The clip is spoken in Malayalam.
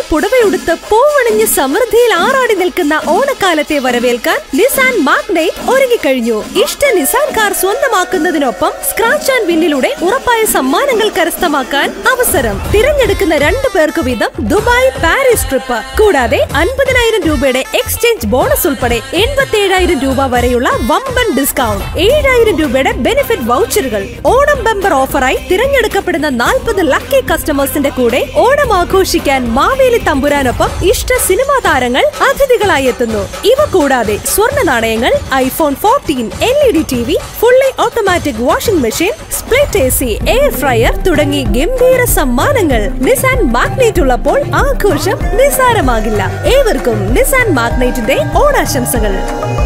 പുടവയുടുത്ത് പൂവണിഞ്ഞ് സമൃദ്ധിയിൽ ആറാടി നിൽക്കുന്ന ഓണക്കാലത്തെ വരവേൽക്കാൻ നിസാൻ മാഗ്നൈറ്റ് ഒരുങ്ങിക്കഴിഞ്ഞു ഇഷ്ട നിസാൻ കാർ സ്വന്തമാക്കുന്നതിനൊപ്പം സ്ക്രാച്ച് ആൻഡ് വിന്നിലൂടെ ഉറപ്പായ സമ്മാനങ്ങൾ കരസ്ഥമാക്കാൻ അവസരം തിരഞ്ഞെടുക്കുന്ന രണ്ടു പേർക്ക് വീതം ദുബായ് പാരീസ് ട്രിപ്പ് കൂടാതെ അൻപതിനായിരം രൂപയുടെ എക്സ്ചേഞ്ച് ബോണസ് ഉൾപ്പെടെ എൺപത്തി ഏഴായിരം രൂപ വരെയുള്ള വമ്പൻ ഡിസ്കൗണ്ട് ഏഴായിരം രൂപയുടെ ബെനിഫിറ്റ് വൗച്ചറുകൾ ഓണം ബമ്പർ ഓഫറായി തിരഞ്ഞെടുക്കപ്പെടുന്ന നാൽപ്പത് ലക്കി കസ്റ്റമേഴ്സിന്റെ കൂടെ ഓണം ആഘോഷിക്കാൻ മാവേലി തമ്പുരാനൊപ്പം ഇഷ്ട സിനിമാ താരങ്ങൾ അതിഥികളായി എത്തുന്നു ഇവ കൂടാതെ സ്വർണ്ണ നാണയങ്ങൾ iPhone fourteen L E D T V fully automatic washing machine split A C air fryer തുടങ്ങി ഗംഭീര സമ്മാനങ്ങൾ നിസാൻ മാഗ്നേറ്റ് ഉള്ളപ്പോൾ ആഘോഷം നിസാരമാകില്ല ഏവർക്കും നിസാൻ മാഗ്നേറ്റിന്റെ ഓണാശംസകൾ